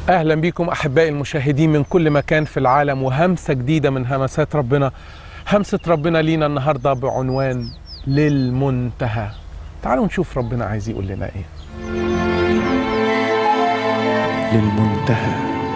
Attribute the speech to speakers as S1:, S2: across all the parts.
S1: اهلا بكم احبائي المشاهدين من كل مكان في العالم وهمسه جديده من همسات ربنا همسه ربنا لينا النهارده بعنوان للمنتهى تعالوا نشوف ربنا عايز يقول لنا ايه للمنتهى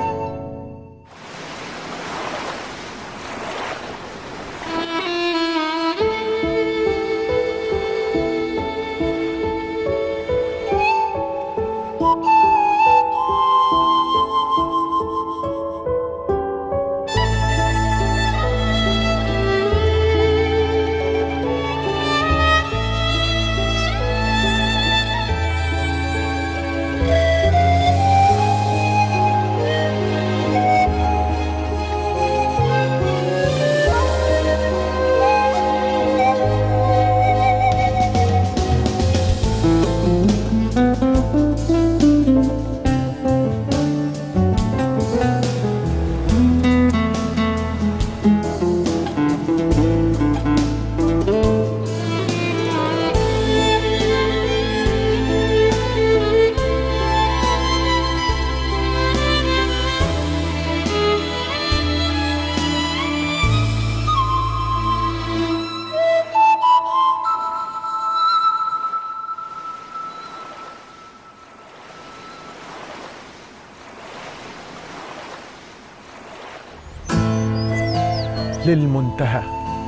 S1: للمنتهى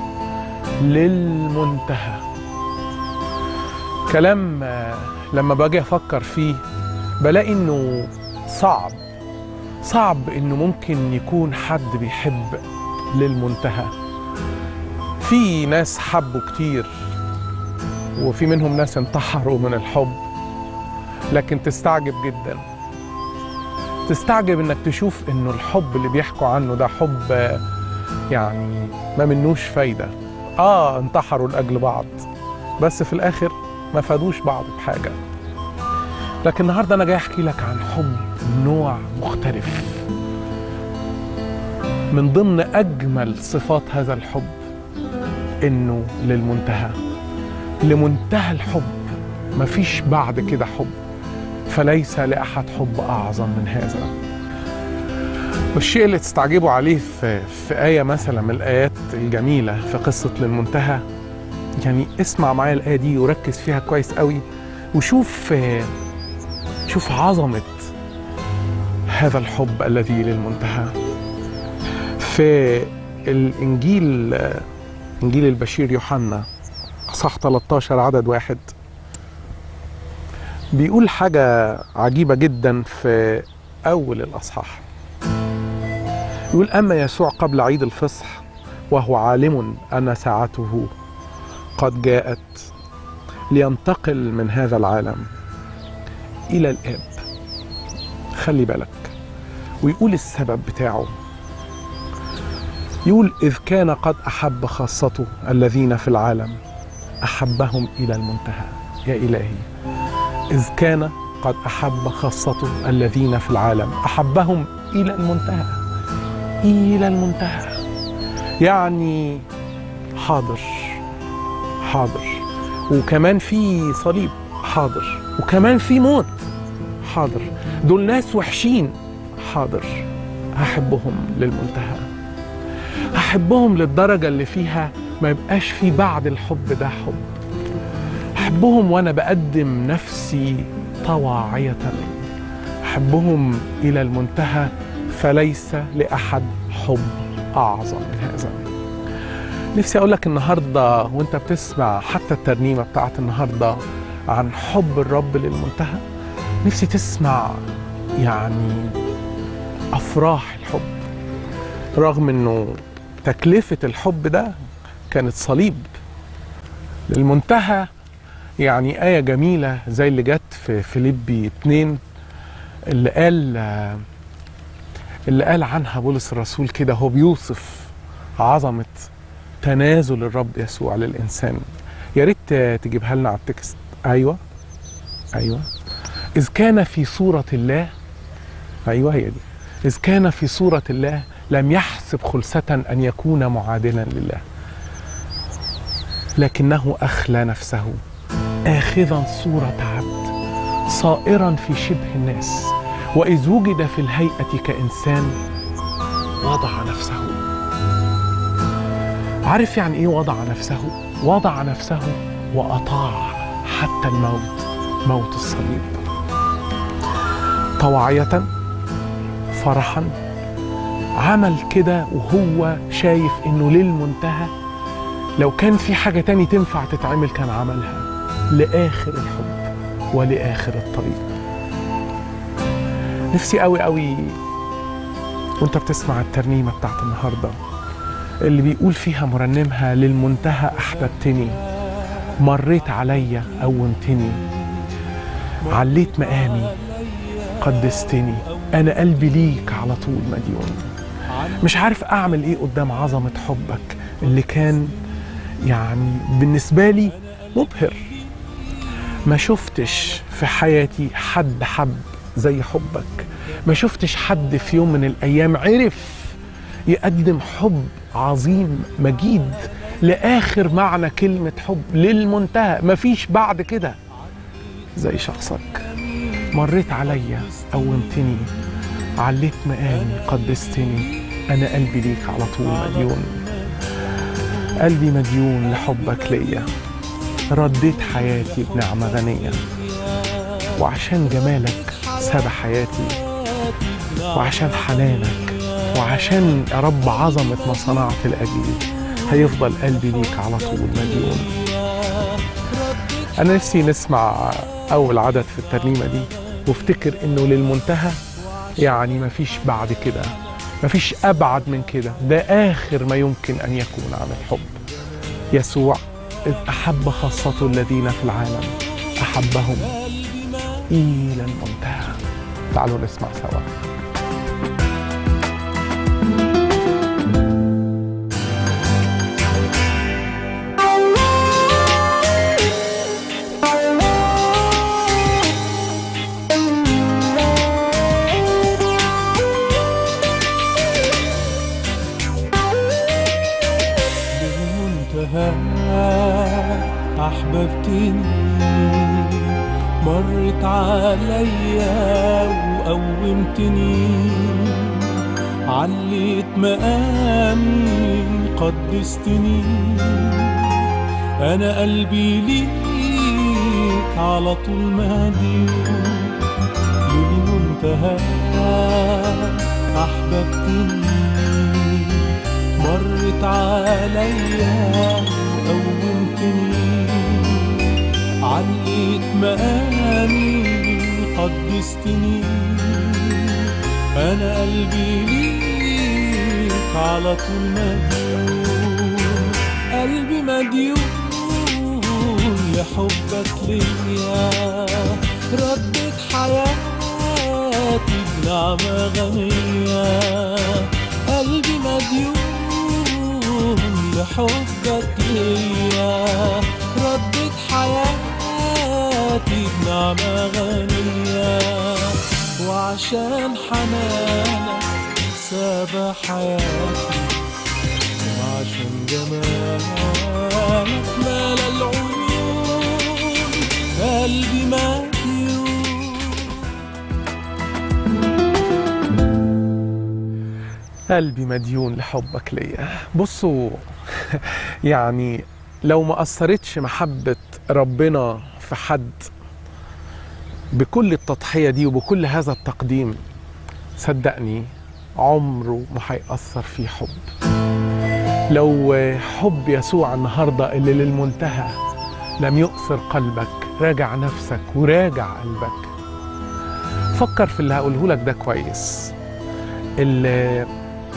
S1: للمنتهى كلام آه، لما باجي افكر فيه بلاقي انه صعب صعب انه ممكن يكون حد بيحب للمنتهى في ناس حبوا كتير وفي منهم ناس انتحروا من الحب لكن تستعجب جدا تستعجب انك تشوف انه الحب اللي بيحكوا عنه ده حب آه، يعني ما منوش فايدة آه انتحروا لأجل بعض بس في الآخر ما فادوش بعض بحاجة لكن النهاردة أنا جاي أحكي لك عن حب نوع مختلف من ضمن أجمل صفات هذا الحب إنه للمنتهى لمنتهى الحب مفيش بعد كده حب فليس لأحد حب أعظم من هذا والشيء اللي تستعجبوا عليه في, في آية مثلا من الآيات الجميلة في قصة للمنتهى يعني اسمع معايا الآية دي وركز فيها كويس قوي وشوف آه، شوف عظمة هذا الحب الذي للمنتهى في الإنجيل آه، إنجيل البشير يوحنا أصح 13 عدد واحد بيقول حاجة عجيبة جدا في أول الأصحاح يقول أما يسوع قبل عيد الفصح وهو عالم أن ساعته قد جاءت لينتقل من هذا العالم إلى الآب خلي بالك ويقول السبب بتاعه يقول إذ كان قد أحب خاصته الذين في العالم أحبهم إلى المنتهى يا إلهي إذ كان قد أحب خاصته الذين في العالم أحبهم إلى المنتهى إلى المنتهى يعني حاضر حاضر وكمان في صليب حاضر وكمان في موت حاضر دول ناس وحشين حاضر هحبهم للمنتهى هحبهم للدرجة اللي فيها ما يبقاش في بعد الحب ده حب أحبهم وأنا بقدم نفسي طواعية أحبهم إلى المنتهى فليس لأحد حب أعظم من هذا نفسي أقول لك النهاردة وأنت بتسمع حتى الترنيمة بتاعت النهاردة عن حب الرب للمنتهى نفسي تسمع يعني أفراح الحب رغم أنه تكلفة الحب ده كانت صليب للمنتهى يعني آية جميلة زي اللي جت في فيليبي 2 اللي قال اللي قال عنها بولس الرسول كده هو بيوصف عظمة تنازل الرب يسوع للإنسان يا ريت تجيبها لنا على التكست أيوة أيوة إذ كان في صورة الله أيوة هي دي إذ كان في صورة الله لم يحسب خلسة أن يكون معادلا لله لكنه أخلى نفسه آخذا صورة عبد صائرا في شبه الناس وإذ وجد في الهيئة كإنسان وضع نفسه عارف يعني إيه وضع نفسه؟ وضع نفسه وأطاع حتى الموت موت الصليب طواعية فرحا عمل كده وهو شايف انه للمنتهى لو كان في حاجة تاني تنفع تتعمل كان عملها لآخر الحب ولآخر الطريق نفسي قوي قوي وانت بتسمع الترنيمة بتاعت النهاردة اللي بيقول فيها مرنمها للمنتهى أحببتني مريت عليا قومتني عليت مقامي قدستني أنا قلبي ليك على طول مديون مش عارف أعمل إيه قدام عظمة حبك اللي كان يعني بالنسبة لي مبهر ما شفتش في حياتي حد حب زي حبك ما شفتش حد في يوم من الأيام عرف يقدم حب عظيم مجيد لآخر معنى كلمة حب للمنتهى مفيش بعد كده زي شخصك مريت عليا قومتني عليت مقامي قدستني أنا قلبي ليك على طول مديون قلبي مديون لحبك ليا رديت حياتي بنعمة غنية وعشان جمالك ساب حياتي وعشان حنانك وعشان يا رب عظمة ما صنعت لأجلي هيفضل قلبي ليك على طول مديون أنا نفسي نسمع أول عدد في الترنيمة دي وافتكر إنه للمنتهى يعني مفيش بعد كده مفيش أبعد من كده ده آخر ما يمكن أن يكون عن الحب يسوع إذ أحب خاصته الذين في العالم أحبهم إلى المنتهى تعالوا نسمع سوا
S2: بالمنتهى أحببتني مرت عليا وقومتني عليت مقامي قدستني أنا قلبي ليك على طول مديون للمنتهى أحببتني مرت عليا وقومتني عليت مقامي قدستني انا قلبي ليك على طول مديون قلبي مديون لحبك ليا ردت حياتي بنعمة غنية قلبي مديون لحبك ليا ردت حياتي بنعمة غنية وعشان حنانك ساب حياتي وعشان جمالك مال العيون قلبي مديون
S1: قلبي مديون لحبك ليا بصوا يعني لو ما أثرتش محبة ربنا في حد بكل التضحية دي وبكل هذا التقديم صدقني عمره ما هيأثر فيه حب لو حب يسوع النهاردة اللي للمنتهى لم يؤثر قلبك راجع نفسك وراجع قلبك فكر في اللي هقوله لك ده كويس اللي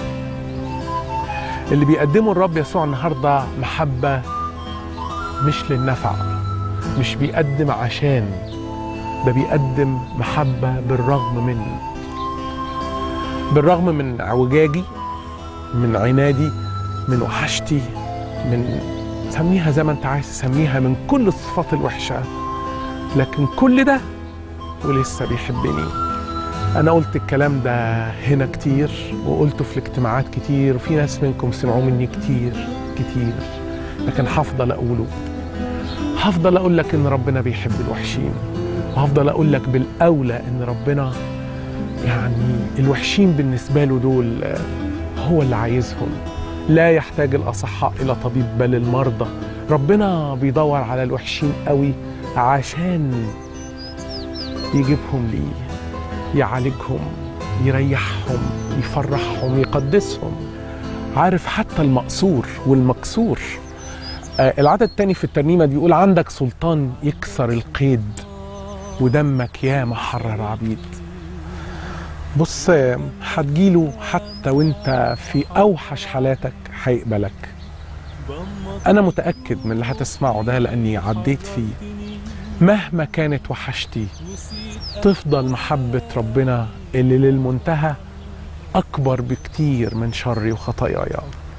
S1: اللي بيقدمه الرب يسوع النهارده محبة مش للنفع مش بيقدم عشان ده بيقدم محبة بالرغم من بالرغم من اعوجاجي من عنادي من وحشتي من سميها زي ما انت عايز تسميها من كل الصفات الوحشة لكن كل ده ولسه بيحبني أنا قلت الكلام ده هنا كتير وقلته في الاجتماعات كتير وفي ناس منكم سمعوه مني كتير كتير لكن هفضل أقوله هفضل أقول لك إن ربنا بيحب الوحشين وهفضل أقول لك بالأولى إن ربنا يعني الوحشين بالنسبة له دول آه، هو اللي عايزهم لا يحتاج الأصحاء إلى طبيب بل المرضى ربنا بيدور على الوحشين قوي عشان يجيبهم ليه يعالجهم يريحهم يفرحهم يقدسهم عارف حتى المقصور والمكسور آه العدد الثاني في الترنيمة بيقول عندك سلطان يكسر القيد ودمك يا محرر عبيد بص آه، هتجيله حتى وانت في اوحش حالاتك هيقبلك انا متاكد من اللي هتسمعه ده لاني عديت فيه مهما كانت وحشتي تفضل محبه ربنا اللي للمنتهى اكبر بكتير من شري وخطاياي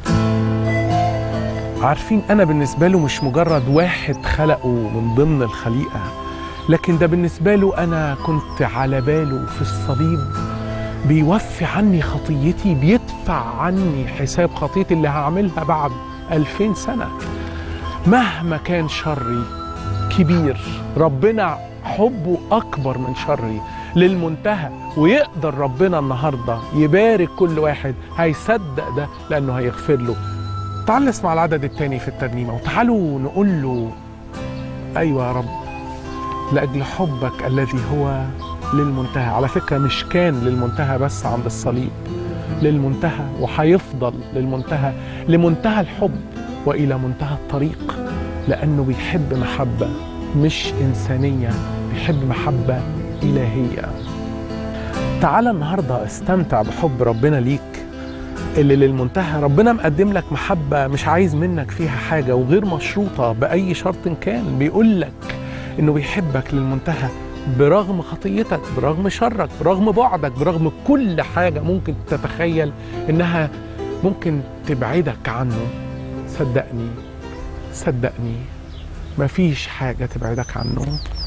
S1: عارفين انا بالنسبه له مش مجرد واحد خلقه من ضمن الخليقه لكن ده بالنسبه له انا كنت على باله في الصليب بيوفي عني خطيتي بيدفع عني حساب خطيتي اللي هعملها بعد ألفين سنة مهما كان شري كبير ربنا حبه أكبر من شري للمنتهى ويقدر ربنا النهاردة يبارك كل واحد هيصدق ده لأنه هيغفر له تعال نسمع العدد الثاني في الترنيمة وتعالوا نقول له أيوة يا رب لأجل حبك الذي هو للمنتهى على فكرة مش كان للمنتهى بس عند الصليب للمنتهى وهيفضل للمنتهى لمنتهى الحب وإلى منتهى الطريق لأنه بيحب محبة مش إنسانية بيحب محبة إلهية تعال النهاردة استمتع بحب ربنا ليك اللي للمنتهى ربنا مقدم لك محبة مش عايز منك فيها حاجة وغير مشروطة بأي شرط كان بيقول لك إنه بيحبك للمنتهى برغم خطيتك برغم شرك برغم بعدك برغم كل حاجة ممكن تتخيل إنها ممكن تبعدك عنه صدقني صدقني مفيش حاجة تبعدك عنه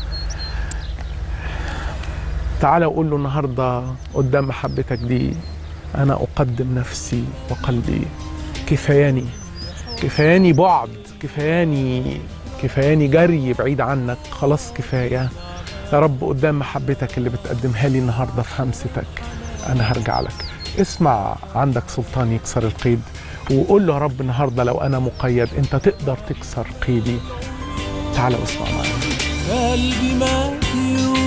S1: تعالى وقول له النهاردة قدام محبتك دي أنا أقدم نفسي وقلبي كفاياني كفاياني بعد كفاياني كفاياني جري بعيد عنك خلاص كفاية يا رب قدام محبتك اللي بتقدمها لي النهاردة في همستك أنا هرجع لك اسمع عندك سلطان يكسر القيد وقول له يا رب النهاردة لو أنا مقيد أنت تقدر تكسر قيدي تعال واسمع معايا
S2: قلبي مديون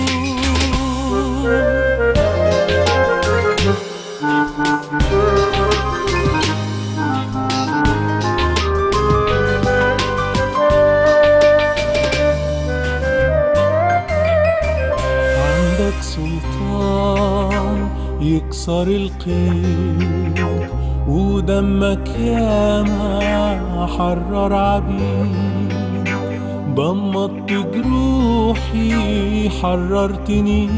S2: عندك سلطان يكسر القيد ودمك ياما حرر عبيد ضمت جروحي حررتني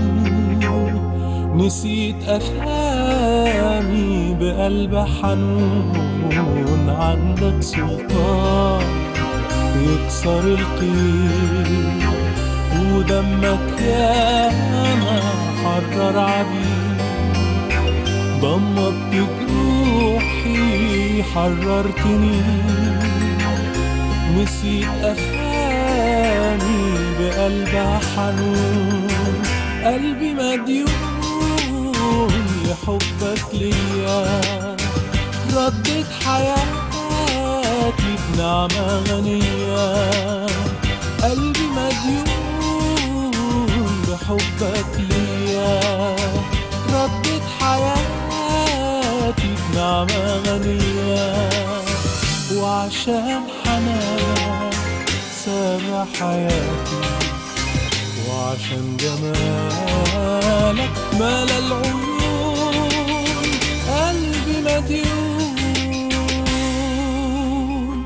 S2: نسيت أفهامي بقلب حنون عندك سلطان يكسر القيد ودمك ياما حرر عبيد ضمت جروحي حررتني نسيت أفهامي بقلب حنون قلبي مديون لحبك ليا ردت حياتي بنعمة غنية قلبي مديون بحبك ليا ردت حياتي بنعمة غنية وعشان حنانك سامع حياتي وعشان جمالك مال العيون قلبي مديون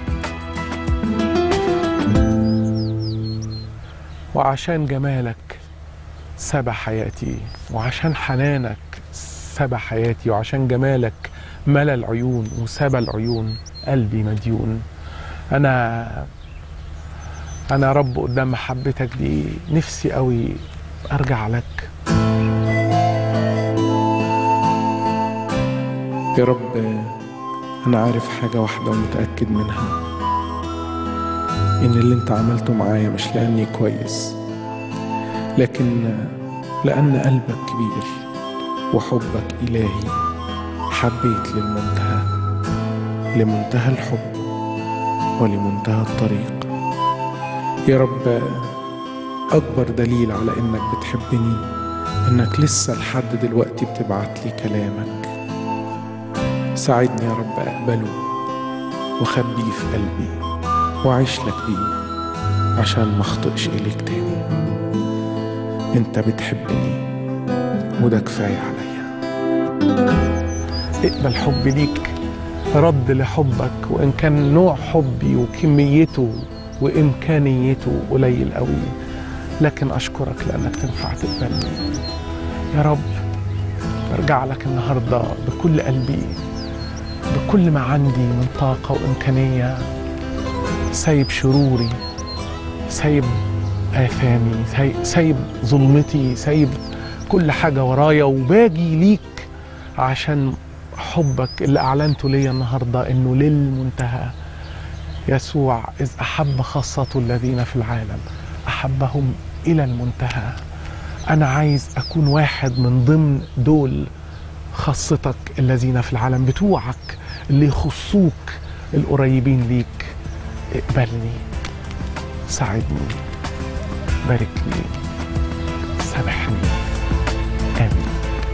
S1: وعشان جمالك سبى حياتي وعشان حنانك سبى حياتي وعشان جمالك ملا العيون وسبى العيون قلبي مديون انا انا يا رب قدام محبتك دي نفسي قوي ارجع لك يا رب انا عارف حاجه واحده ومتاكد منها ان اللي انت عملته معايا مش لاني كويس لكن لأن قلبك كبير وحبك إلهي حبيت للمنتهى لمنتهى الحب ولمنتهى الطريق يا رب أكبر دليل على إنك بتحبني إنك لسه لحد دلوقتي بتبعت لي كلامك ساعدني يا رب أقبله وخبيه في قلبي وأعيش لك بيه عشان ما أخطئش إليك تاني أنت بتحبني وده كفاية عليا اقبل حبي ليك رد لحبك وإن كان نوع حبي وكميته وإمكانيته قليل قوي لكن أشكرك لأنك تنفع تقبلني يا رب أرجع لك النهاردة بكل قلبي بكل ما عندي من طاقة وإمكانية سايب شروري سايب آثامي سايب, سايب ظلمتي سايب كل حاجة ورايا وباجي ليك عشان حبك اللي أعلنته ليا النهاردة إنه للمنتهى يسوع إذ أحب خاصته الذين في العالم أحبهم إلى المنتهى أنا عايز أكون واحد من ضمن دول خاصتك الذين في العالم بتوعك اللي يخصوك القريبين ليك اقبلني ساعدني باركني سامحني آمين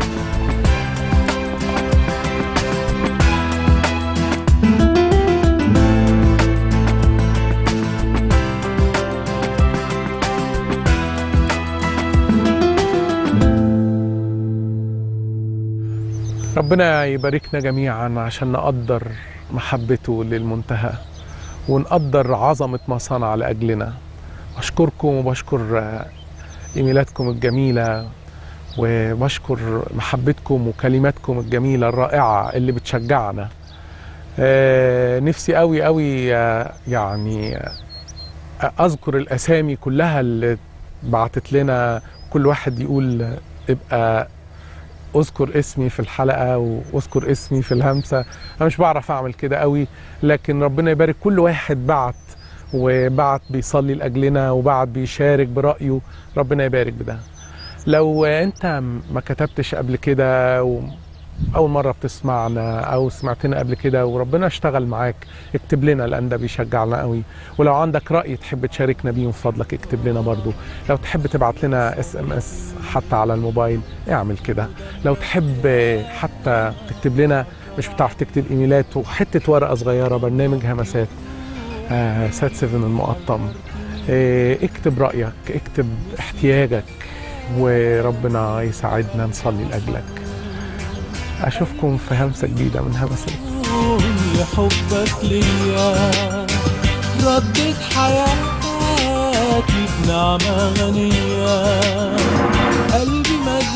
S1: ربنا يباركنا جميعا عشان نقدر محبته للمنتهى ونقدر عظمة ما صنع لأجلنا أشكركم وبشكر إيميلاتكم الجميلة وبشكر محبتكم وكلماتكم الجميلة الرائعة اللي بتشجعنا آه، نفسي قوي قوي آه، يعني آه، أذكر الأسامي كلها اللي بعتت لنا كل واحد يقول ابقى اذكر اسمي في الحلقه واذكر اسمي في الهمسه انا مش بعرف اعمل كده قوي لكن ربنا يبارك كل واحد بعت وبعت بيصلي لاجلنا وبعت بيشارك برايه ربنا يبارك بده لو انت ما كتبتش قبل كده و... اول مره بتسمعنا او سمعتنا قبل كده وربنا اشتغل معاك اكتب لنا لان ده بيشجعنا قوي ولو عندك راي تحب تشاركنا بيه من فضلك اكتب لنا برضو لو تحب تبعت لنا اس ام اس حتى على الموبايل اعمل كده لو تحب حتى تكتب لنا مش بتعرف تكتب ايميلات وحته ورقه صغيره برنامج همسات آه سات 7 المقطم آه اكتب رايك اكتب احتياجك وربنا يساعدنا نصلي لاجلك اشوفكم في همسه جديده من همسات
S2: لحبك ليا ردت حياتي بنعمة غنية قلبي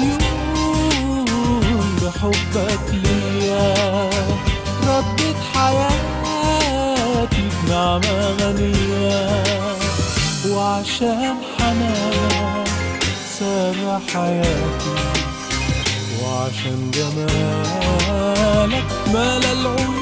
S2: مديون بحبك ليا ردت حياتي بنعمة غنية وعشان حنانك سامع حياتي وعشان جمالك مال العيون